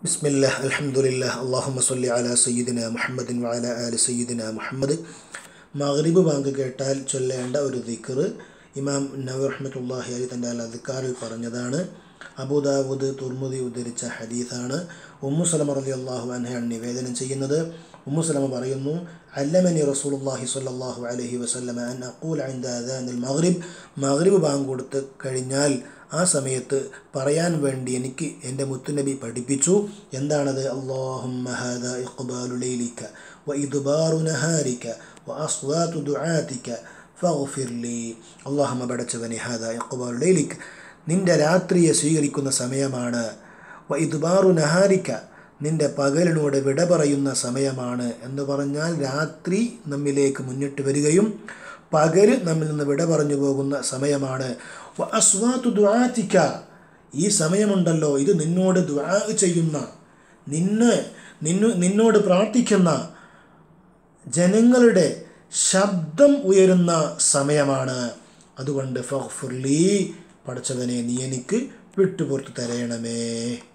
ബിസ്മില്ലാ അൽഹംദുലില്ലാ അള്ളാഹുമ്മ സല്ലി അലാ സയ്യിദിന മുഹമ്മദിൻ വഅല ആലി സയ്യിദിന മുഹമ്മദ് മഗ്രിബ് ബാങ്ക് കേട്ടാൽ ചൊല്ലേണ്ട ഒരു ദിക്ർ ഇമാം നവി റഹ്മത്തുള്ളാഹി അലി തൻ്റെ അൽ അദ്ക്കാറിൽ പറഞ്ഞതാണ് അബൂദാവൂദ് തുർമുദി ഉദ്ധരിച്ച ഹദീസാണ് ഉമ്മു സലമ റളി അള്ളാഹു അൻഹയാണ് നിവേദനം ചെയ്യുന്നത് ഉമ്മു സലമ പറയുന്നു അല്ലമനി റസൂലുള്ളാഹി സ്വല്ലല്ലാഹു അലൈഹി വസല്ലമ അൻ അഖൂൽ ഇൻദ അദാനിൽ മഗ്രിബ് മഗ്രിബ് ബാങ്ക് കൊടുത്ത് കഴിഞ്ഞാൽ ആ സമയത്ത് പറയാൻ വേണ്ടി എനിക്ക് എൻ്റെ മുത്തുനബി പഠിപ്പിച്ചു എന്താണത് അള്ളാഹുമ്മ ഹാദ ഇഖ്ബാലു ലൈലിക വ ഇദ്ബാറു നഹാരിക വ അസ്വാതു ദുആതിക ഫഗ്ഫിർ ലി അള്ളാഹുമ്മ പടച്ചവനെ ഹാദ ഇഖ്ബാലു ലൈലിക നിന്റെ രാത്രിയെ സ്വീകരിക്കുന്ന സമയമാണ് വ ഇദ്ബാറു നഹാരിക നിന്റെ പകലിനോട് വിട പറയുന്ന സമയമാണ് എന്ന് പറഞ്ഞാൽ രാത്രി നമ്മിലേക്ക് മുന്നിട്ട് വരികയും പകല് നമ്മിൽ നിന്ന് വിട പറഞ്ഞു പോകുന്ന സമയമാണ് വ അസ്വാതു ദുആതിക ഈ സമയമുണ്ടല്ലോ ഇത് നിന്നോട് ദുആ ചെയ്യുന്ന നിന്നെ നിന്നു നിന്നോട് പ്രാർത്ഥിക്കുന്ന ജനങ്ങളുടെ ശബ്ദം ഉയരുന്ന സമയമാണ് അതുകൊണ്ട് ഫഗ്ഫുർലി പഠിച്ചവനെ നീ എനിക്ക് വിട്ടുപുറത്തു തരയണമേ